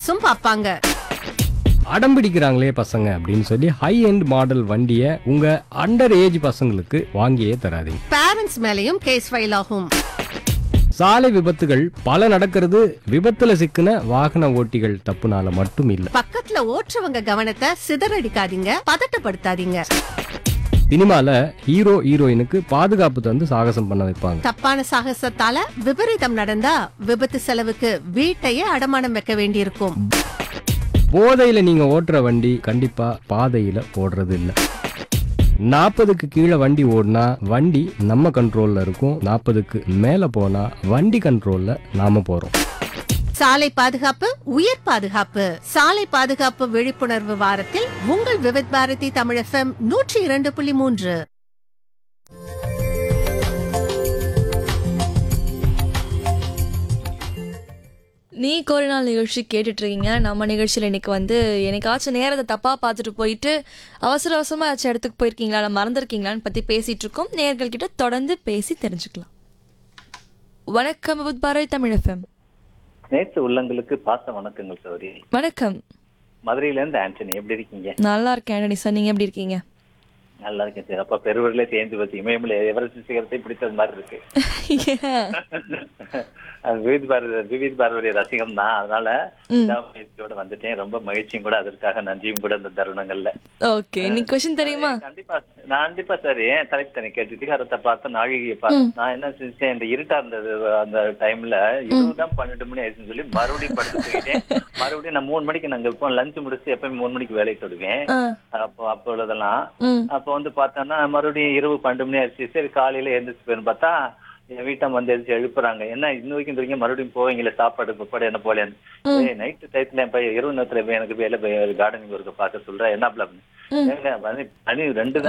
ஃபேமிலிஸும் பாப்பாங்க அடம் பிடிக்கிறாங்களே பசங்க அப்படின்னு சொல்லி ஹை எண்ட் மாடல் வண்டியை உங்க அண்டர் ஏஜ் பசங்களுக்கு வாங்கியே தராதீங்க பேரண்ட்ஸ் மேலயும் கேஸ் ஃபைல் ஆகும் சாலை விபத்துகள் பல நடக்கிறது விபத்துல சிக்கின வாகன ஓட்டிகள் தப்புனால மட்டும் இல்ல பக்கத்துல ஓட்டுறவங்க கவனத்தை சிதறடிக்காதீங்க பதட்டப்படுத்தாதீங்க சினிமால ஹீரோ ஹீரோயினுக்கு பாதுகாப்பு தந்து சாகசம் பண்ண வைப்பாங்க தப்பான சாகசத்தால விபரீதம் நடந்தா விபத்து செலவுக்கு வீட்டையே அடமானம் வைக்க வேண்டியிருக்கும் போதையில நீங்க ஓட்டுற வண்டி கண்டிப்பா பாதையில ஓடுறது இல்ல நாற்பதுக்கு கீழே வண்டி ஓடினா வண்டி நம்ம கண்ட்ரோல்ல இருக்கும் நாற்பதுக்கு மேல போனா வண்டி கண்ட்ரோல்ல நாம போறோம் சாலை பாதுகாப்பு உயிர் பாதுகாப்பு சாலை பாதுகாப்பு விழிப்புணர்வு வாரத்தில் உங்கள் விவித் பாரதி தமிழ் எஃப்எம் நூற்றி இரண்டு புள்ளி மூன்று நீ கோரினால் நிகழ்ச்சி கேட்டுட்டு இருக்கீங்க நம்ம நிகழ்ச்சியில் இன்னைக்கு வந்து என்னைக்காச்சும் நேரத்தை தப்பா பார்த்துட்டு போயிட்டு அவசர அவசரமா ஏதாச்சும் இடத்துக்கு போயிருக்கீங்களா இல்லை மறந்துருக்கீங்களான்னு பத்தி பேசிட்டு இருக்கோம் நேர்கள் கிட்ட தொடர்ந்து பேசி தெரிஞ்சுக்கலாம் வணக்கம் வித் பாரதி தமிழ் எஃப்எம் நேற்று உள்ளங்களுக்கு பாச வணக்கங்கள் சௌரி வணக்கம் மதுரையில இருந்து ஆண்டனி எப்படி இருக்கீங்க நல்லா இருக்கேன் ஆண்டனி சார் நீங்க எப்படி இருக்கீங்க நல்லா இருக்கேன் சார் அப்ப பெருவர்களே தேர்ந்து வச்சு இமயமலை எவரெஸ்ட் சிகரத்தை பிடித்தது மாதிரி இருக்கு அது விவித் பாரதி விவித் பாரதிய ரசிகம் தான் அதனால விடாமுயற்சியோட வந்துட்டேன் ரொம்ப மகிழ்ச்சியும் கூட அதற்காக நன்றியும் கூட இந்த தருணங்கள்ல ஓகே இன்னைக்கு கொஸ்டின் தெரியுமா கண்டிப்பா நான் கண்டிப்பா சார் ஏன் தலைப்பு தனி கேட்டு அதிகாரத்தை பார்த்து நாழிகையை பார்த்து நான் என்ன செஞ்சேன் இந்த இருட்டா இருந்தது அந்த டைம்ல இருபதுதான் பன்னெண்டு மணி ஆயிடுச்சுன்னு சொல்லி மறுபடியும் படுத்து போயிட்டேன் மறுபடியும் நான் மூணு மணிக்கு நாங்க இப்போ லஞ்ச் முடிச்சு எப்பயும் மூணு மணிக்கு வேலைக்கு தொடுவேன் ஆ, அப்போ அப்போ உள்ளதெல்லாம் ம் அப்போ வந்து பார்த்தோன்னா மறுபடியும் இரவு பன்னெண்டு மணி ஆயிடுச்சு சரி காலையில எழுந்திரிச்சு போயிருந்து பார்த்தா என் வீட்டம் வந்து எழுந்திரிச்சு எழுப்புறாங்க என்ன இன்ன வரைக்கும் இந்த வரைக்கும் மறுபடியும் போவீங்களே சாப்பாடு பப்பாடு என்ன போலேன்னு நைட்டு டயத்துல என் பையன் இரவு நேரத்துல போய் எனக்கு வேலை கார்டனிங் ஒர்க்க பார்க்க சொல்றேன் என்ன பிளான் ம். ஏங்க, மணி மணி ரெண்டு